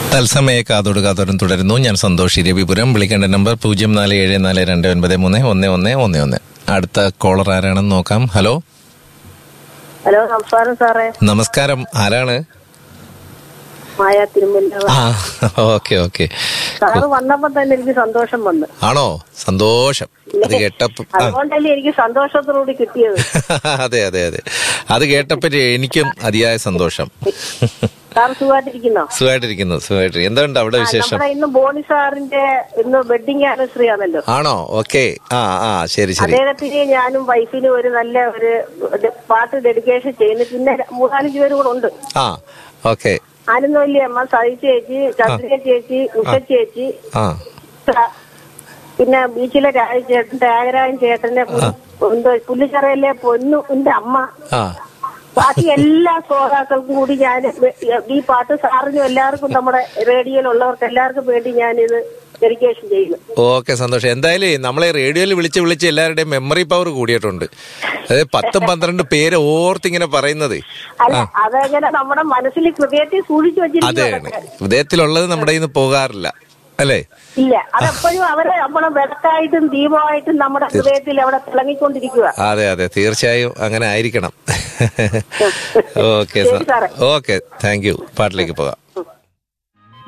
തത്സമയ കാതോട് കാതോടും തുടരുന്നു ഞാൻ സന്തോഷ് രവിപുരം വിളിക്കേണ്ട നമ്പർ പൂജ്യം നാല് ഏഴ് നാല് രണ്ട് ഒൻപത് മൂന്ന് ഒന്ന് ഒന്ന് ഒന്ന് ഒന്ന് അടുത്ത കോളർ ആരാണെന്ന് നോക്കാം ഹലോ ഹലോ നമസ്കാരം സാറേ നമസ്കാരം ആരാണ് മായ തിരുമല്ല ആ ഓക്കെ ഓക്കെ സാറ് വന്നപ്പോ തന്നെ എനിക്ക് സന്തോഷം വന്നു ആണോ സന്തോഷം അത് കേട്ടപ്പോ ആ അതുകൊണ്ടല്ലേ എനിക്ക് സന്തോഷത്തോടുകൂടി കിട്ടിയത് അതെ അതെ അതെ അത് കേട്ടപ്പോ എനിക്കും അതിയായ സന്തോഷം സാർ സുഖമായിട്ടിരിക്കുന്നോ സുഖമായിട്ടിരിക്കുന്നു സുഖമായിട്ട് എന്തുണ്ട് അവിടെ വിശേഷം നമ്മുടെ ഇന്ന് ബോണി സാറിന്റെ ഇന്ന് വെഡിങ് ആനിവേഴ്സറി ആണല്ലോ ആണോ ഓക്കെ ആ ആ ശരി ശരി അദ്ദേഹത്തിന് ഞാനും വൈഫിനും ഒരു നല്ല ഒരു ഇത് പാട്ട് ഡെഡിക്കേഷൻ ചെയ്യുന്നു പിന്നെ മൂന്നാലഞ്ച് പേരും കൂടെ ഉണ്ട് ആ ഓക്കെ ആനന്ദവല്ലി അമ്മ സതി ചേച്ചി ചന്ദ്രിക ചേച്ചി ഉഷ ചേച്ചി ആ സ- പിന്നെ ബീച്ചിലെ രാജചേട്ടൻ ത്യാഗരാജൻ ചേട്ടന്റെ എന്തോ പുല്ലുചെറയിലെ പൊന്നുന്റെ അമ്മ ആ ബാക്കി എല്ലാ ശ്രോതാക്കൾക്കും കൂടി ഞാൻ ഈ പാട്ട് സാറിനും എല്ലാവർക്കും നമ്മുടെ റേഡിയോയിലുള്ളവർക്ക് എല്ലാവർക്കും വേണ്ടി ഞാനിത് ഡെഡിക്കേഷൻ ചെയ്യുന്നു ഓക്കെ സന്തോഷം എന്തായാലും നമ്മളെ റേഡിയോയിൽ വിളിച്ച് വിളിച്ച് എല്ലാവരുടെയും മെമ്മറി പവർ കൂടിയിട്ടുണ്ട് അതായത് പത്തും പന്ത്രണ്ട് പേര് ഓർത്തിങ്ങനെ പറയുന്നത് അല്ല അതങ്ങനെ നമ്മുടെ മനസ്സിൽ ഹൃദയത്തിൽ സൂക്ഷിച്ചു അതെയാണ് വെച്ചിരിക്കുന്നു ഹൃദയത്തിലുള്ളത് നമ്മുടെ കയ്യിൽ നിന്ന് പോകാറില്ല അല്ലേ ഇല്ല അതെപ്പോഴും അവരെ നമ്മളെ വിളക്കായിട്ടും ദീപമായിട്ടും നമ്മുടെ ഹൃദയത്തിൽ അവിടെ തിളങ്ങിക്കൊണ്ടിരിക്കുക അതെ അതെ തീർച്ചയായും അങ്ങനെ ആയിരിക്കണം ഓക്കെ ശരി സാറേ. ഓക്കെ താങ്ക് യു പാട്ടിലേക്ക് പോകാം